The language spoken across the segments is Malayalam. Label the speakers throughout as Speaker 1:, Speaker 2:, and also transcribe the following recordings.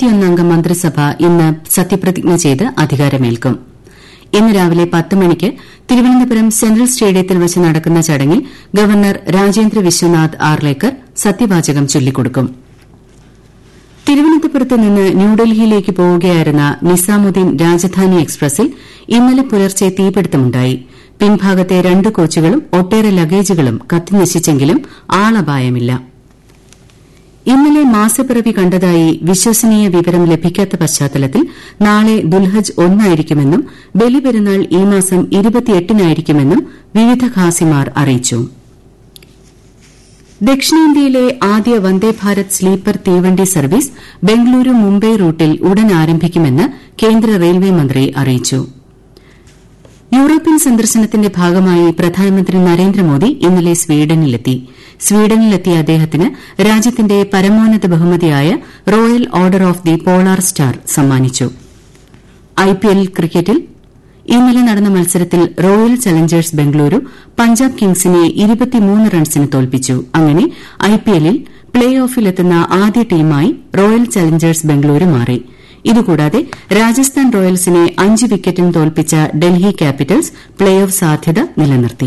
Speaker 1: ഇരുപത്തിയൊന്നംഗ മന്ത്രിസഭ ഇന്ന് സത്യപ്രതിജ്ഞ ചെയ്ത് അധികാരമേൽക്കും ഇന്ന് രാവിലെ പത്ത് മണിക്ക് തിരുവനന്തപുരം സെൻട്രൽ സ്റ്റേഡിയത്തിൽ വച്ച് നടക്കുന്ന ചടങ്ങിൽ ഗവർണർ രാജേന്ദ്ര വിശ്വനാഥ് ആർലേക്കർ സത്യവാചകം ചൊല്ലിക്കൊടുക്കും തിരുവനന്തപുരത്ത് നിന്ന് ന്യൂഡൽഹിയിലേക്ക് പോവുകയായിരുന്ന നിസാമുദ്ദീൻ രാജധാനി എക്സ്പ്രസിൽ ഇന്നലെ പുലർച്ചെ തീപിടുത്തമുണ്ടായി പിൻഭാഗത്തെ രണ്ട് കോച്ചുകളും ഒട്ടേറെ ലഗേജുകളും കത്തിനശിച്ചെങ്കിലും ആളപായമില്ല ഇന്നലെ മാസപ്പിറവി കണ്ടതായി വിശ്വസനീയ വിവരം ലഭിക്കാത്ത പശ്ചാത്തലത്തിൽ നാളെ ദുൽഹജ് ഒന്നായിരിക്കുമെന്നും ബലിപെരുന്നാൾ ഈ മാസം ഇരുപത്തിയെട്ടിനായിരിക്കുമെന്നും വിവിധ ഖാസിമാർ അറിയിച്ചു ദക്ഷിണേന്ത്യയിലെ ആദ്യ വന്ദേഭാരത് സ്ലീപ്പർ തീവണ്ടി സർവീസ് ബംഗളൂരു മുംബൈ റൂട്ടിൽ ഉടൻ ആരംഭിക്കുമെന്ന് കേന്ദ്ര റെയിൽവേ മന്ത്രി അറിയിച്ചു യൂറോപ്യൻ സന്ദർശനത്തിന്റെ ഭാഗമായി പ്രധാനമന്ത്രി നരേന്ദ്രമോദി ഇന്നലെ സ്വീഡനിലെത്തി സ്വീഡനിലെത്തിയ അദ്ദേഹത്തിന് രാജ്യത്തിന്റെ പരമോന്നത ബഹുമതിയായ Royal Order of the Polar Star സമ്മാനിച്ചു ഐപിഎൽ ക്രിക്കറ്റിൽ ഇന്നലെ നടന്ന മത്സരത്തിൽ റോയൽ ചലഞ്ചേഴ്സ് ബംഗളൂരു പഞ്ചാബ് കിങ്സിനെ റൺസിന് തോൽപ്പിച്ചു അങ്ങനെ ഐപിഎല്ലിൽ പ്ലേ ഓഫിലെത്തുന്ന ആദ്യ ടീമായി റോയൽ ചലഞ്ചേഴ്സ് ബംഗളൂരു മാറി ഇതുകൂടാതെ രാജസ്ഥാൻ റോയൽസിനെ അഞ്ച് വിക്കറ്റിന് തോൽപ്പിച്ച ഡൽഹി ക്യാപിറ്റൽസ് പ്ലേ ഓഫ് സാധ്യത നിലനിർത്തി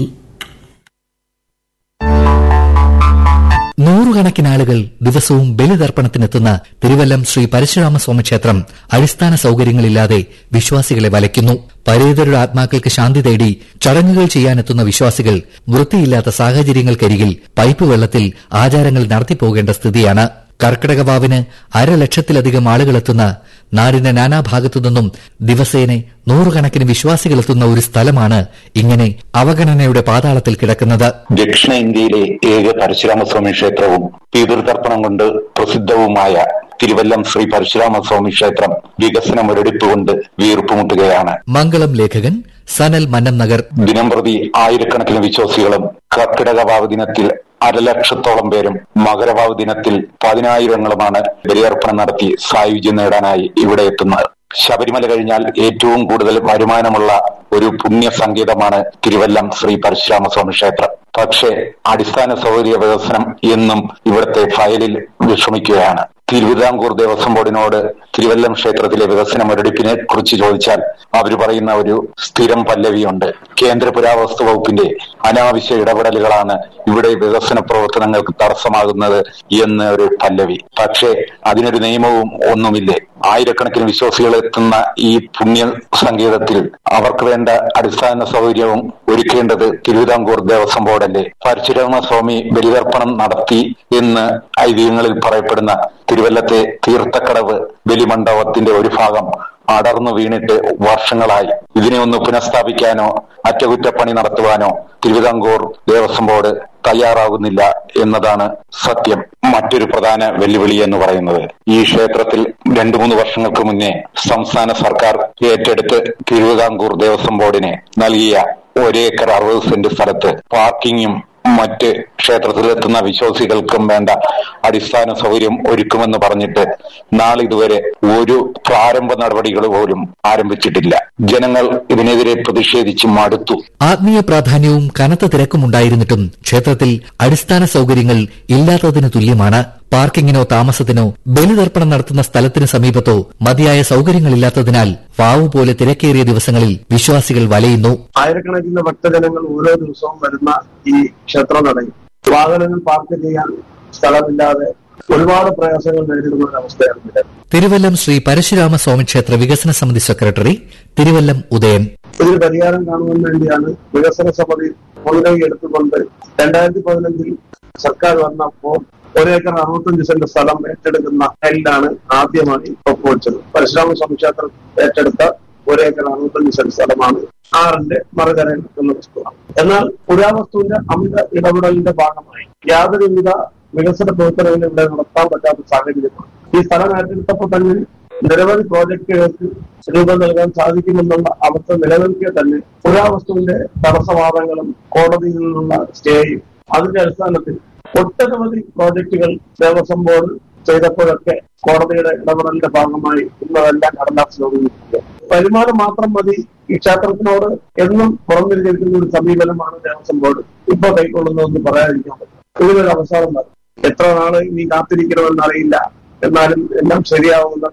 Speaker 2: നൂറുകണക്കിന് ആളുകൾ ദിവസവും ബലിതർപ്പണത്തിനെത്തുന്ന തിരുവല്ലം ശ്രീ പരശുരാമസ്വാമി ക്ഷേത്രം അടിസ്ഥാന സൌകര്യങ്ങളില്ലാതെ വിശ്വാസികളെ വലയ്ക്കുന്നു പരേതരുടെ ആത്മാക്കൾക്ക് ശാന്തി തേടി ചടങ്ങുകൾ ചെയ്യാനെത്തുന്ന വിശ്വാസികൾ വൃത്തിയില്ലാത്ത സാഹചര്യങ്ങൾക്കരികിൽ പൈപ്പ് വെള്ളത്തിൽ ആചാരങ്ങൾ നടത്തിപ്പോകേണ്ട സ്ഥിതിയാണ് കർക്കിടകവാവിന് അരലക്ഷത്തിലധികം ആളുകളെത്തുന്ന നാടിന്റെ നാനാഭാഗത്തുനിന്നും ദിവസേനെ നൂറുകണക്കിന് വിശ്വാസികളെത്തുന്ന ഒരു സ്ഥലമാണ് ഇങ്ങനെ അവഗണനയുടെ പാതാളത്തിൽ കിടക്കുന്നത്
Speaker 3: ദക്ഷിണേന്ത്യയിലെ ഏക പരശുരാമസ്വാമി ക്ഷേത്രവും പിതൃതർപ്പണം കൊണ്ട് പ്രസിദ്ധവുമായ തിരുവല്ലം ശ്രീ പരശുരാമസ്വാമി ക്ഷേത്രം വികസന മുരടിപ്പ് കൊണ്ട് വീർപ്പുമുട്ടുകയാണ്
Speaker 2: മംഗളം ലേഖകൻ സനൽ മന്നം നഗർ
Speaker 3: ദിനംപ്രതി ആയിരക്കണക്കിന് വിശ്വാസികളും കർക്കിടകവാവ് ദിനത്തിൽ അരലക്ഷത്തോളം പേരും മകരവാവ് ദിനത്തിൽ പതിനായിരങ്ങളുമാണ് ബലിയർപ്പണം നടത്തി സായുജ്യം നേടാനായി ഇവിടെ എത്തുന്നത് ശബരിമല കഴിഞ്ഞാൽ ഏറ്റവും കൂടുതൽ വരുമാനമുള്ള ഒരു പുണ്യ സംഗീതമാണ് തിരുവല്ലം ശ്രീ പരശുരാമസ്വാമി ക്ഷേത്രം പക്ഷേ അടിസ്ഥാന സൗകര്യ വികസനം എന്നും ഇവിടുത്തെ ഫയലിൽ വിഷമിക്കുകയാണ് തിരുവിതാംകൂർ ദേവസ്വം ബോർഡിനോട് തിരുവല്ലം ക്ഷേത്രത്തിലെ വികസന മുരടിപ്പിനെ കുറിച്ച് ചോദിച്ചാൽ അവർ പറയുന്ന ഒരു സ്ഥിരം പല്ലവിയുണ്ട് കേന്ദ്ര പുരാവസ്തു വകുപ്പിന്റെ അനാവശ്യ ഇടപെടലുകളാണ് ഇവിടെ വികസന പ്രവർത്തനങ്ങൾക്ക് തടസ്സമാകുന്നത് എന്ന് ഒരു പല്ലവി പക്ഷേ അതിനൊരു നിയമവും ഒന്നുമില്ലേ ആയിരക്കണക്കിന് വിശ്വാസികൾ എത്തുന്ന ഈ പുണ്യ സംഗീതത്തിൽ അവർക്ക് വേണ്ട അടിസ്ഥാന സൗകര്യവും ഒരുക്കേണ്ടത് തിരുവിതാംകൂർ ദേവസ്വം ബോർഡല്ലേ പരശുരാമസ്വാമി ബലിതർപ്പണം നടത്തി എന്ന് ഐതിഹ്യങ്ങളിൽ പറയപ്പെടുന്ന തിരുവല്ലത്തെ തീർത്ഥക്കടവ് ബലിമണ്ഡപത്തിന്റെ ഒരു ഭാഗം അടർന്നു വീണിട്ട് വർഷങ്ങളായി ഇതിനെ ഒന്ന് പുനഃസ്ഥാപിക്കാനോ അറ്റകുറ്റപ്പണി നടത്തുവാനോ തിരുവിതാംകൂർ ദേവസ്വം ബോർഡ് തയ്യാറാകുന്നില്ല എന്നതാണ് സത്യം മറ്റൊരു പ്രധാന വെല്ലുവിളി എന്ന് പറയുന്നത് ഈ ക്ഷേത്രത്തിൽ രണ്ടു മൂന്ന് വർഷങ്ങൾക്ക് മുന്നേ സംസ്ഥാന സർക്കാർ ഏറ്റെടുത്ത് തിരുവിതാംകൂർ ദേവസ്വം ബോർഡിന് നൽകിയ ഒരേക്കർ അറുപത് സെന്റ് സ്ഥലത്ത് പാർക്കിങ്ങും മറ്റ് ക്ഷേത്രത്തിലെത്തുന്ന വിശ്വാസികൾക്കും വേണ്ട അടിസ്ഥാന സൗകര്യം ഒരുക്കുമെന്ന് പറഞ്ഞിട്ട് നാളിതുവരെ ഒരു പ്രാരംഭ നടപടികൾ പോലും ആരംഭിച്ചിട്ടില്ല ജനങ്ങൾ ഇതിനെതിരെ പ്രതിഷേധിച്ച് മടുത്തു
Speaker 2: ആത്മീയ പ്രാധാന്യവും കനത്ത തിരക്കും ഉണ്ടായിരുന്നിട്ടും ക്ഷേത്രത്തിൽ അടിസ്ഥാന സൌകര്യങ്ങൾ ഇല്ലാത്തതിന് തുല്യമാണ് പാർക്കിങ്ങിനോ താമസത്തിനോ ബലിതർപ്പണം നടത്തുന്ന സ്ഥലത്തിന് സമീപത്തോ മതിയായ സൌകര്യങ്ങളില്ലാത്തതിനാൽ വാവു പോലെ തിരക്കേറിയ ദിവസങ്ങളിൽ വിശ്വാസികൾ വലയുന്നു
Speaker 4: ആയിരക്കണക്കിന് ഭക്തജനങ്ങൾ ഓരോ ദിവസവും വരുന്ന ഈ ക്ഷേത്രനടയിൽ വാഹനങ്ങൾ പാർക്ക് ചെയ്യാൻ സ്ഥലമില്ലാതെ ഒരുപാട് പ്രയാസങ്ങൾ നേരിടുന്ന ഒരു അവസ്ഥയാണ് ഇവിടെ
Speaker 2: തിരുവല്ലം ശ്രീ പരശുരാമ സ്വാമി ക്ഷേത്ര വികസന സമിതി സെക്രട്ടറി തിരുവല്ലം ഉദയൻ
Speaker 4: ഇതിന് പരിഹാരം കാണുവാൻ വേണ്ടിയാണ് വികസന സമിതി മുൻകൈ എടുത്തുകൊണ്ട് രണ്ടായിരത്തി പതിനഞ്ചിൽ സർക്കാർ വന്നപ്പോൾ ഒരേക്കർ അറുപത്തഞ്ച് സെന്റ് സ്ഥലം ഏറ്റെടുക്കുന്ന ഫയലിലാണ് ആദ്യമായി ഒപ്പുവെച്ചത് പരശുരാമ സ്വാമി ക്ഷേത്രം ഏറ്റെടുത്ത ഒരേക്കർ അറുപത്തഞ്ച് സെന്റ് സ്ഥലമാണ് ആറിന്റെ മറുകരയിൽ നിൽക്കുന്ന വസ്തുവാണ് എന്നാൽ പുരാവസ്തുവിന്റെ അമിത ഇടപെടലിന്റെ ഭാഗമായി യാതൊരുവിധ വികസന പ്രവർത്തനങ്ങളും ഇവിടെ നടത്താൻ പറ്റാത്ത സാഹചര്യമാണ് ഈ സ്ഥലം ഏറ്റെടുത്തപ്പോൾ തന്നെ നിരവധി പ്രോജക്റ്റുകൾക്ക് രൂപം നൽകാൻ സാധിക്കുമെന്നുള്ള അവസ്ഥ നിലനിൽക്കെ തന്നെ പുരാവസ്തുവിന്റെ തടസ്സവാദങ്ങളും കോടതിയിൽ നിന്നുള്ള സ്റ്റേയും അതിന്റെ അടിസ്ഥാനത്തിൽ ഒട്ടനവധി പ്രോജക്റ്റുകൾ ദേവസ്വം ബോർഡ് ചെയ്തപ്പോഴൊക്കെ കോടതിയുടെ ഇടപെടലിന്റെ ഭാഗമായി ഇന്നതെല്ലാം കടലാസിൽ ഒതുങ്ങിയിരിക്കുക വരുമാനം മാത്രം മതി ഈ ക്ഷേത്രത്തിനോട് എന്നും പുറംതിരിച്ചിരിക്കുന്ന ഒരു സമീപനമാണ് ദേവസ്വം ബോർഡ് ഇപ്പൊ കൈക്കൊള്ളുന്നതെന്ന് പറയാതിരിക്കാൻ പറ്റും ഇതിനൊരു അവസാനം വരും എത്ര നാള് ഇനി കാത്തിരിക്കണമെന്നറിയില്ല എന്നാലും എല്ലാം ശരിയാവുമെന്ന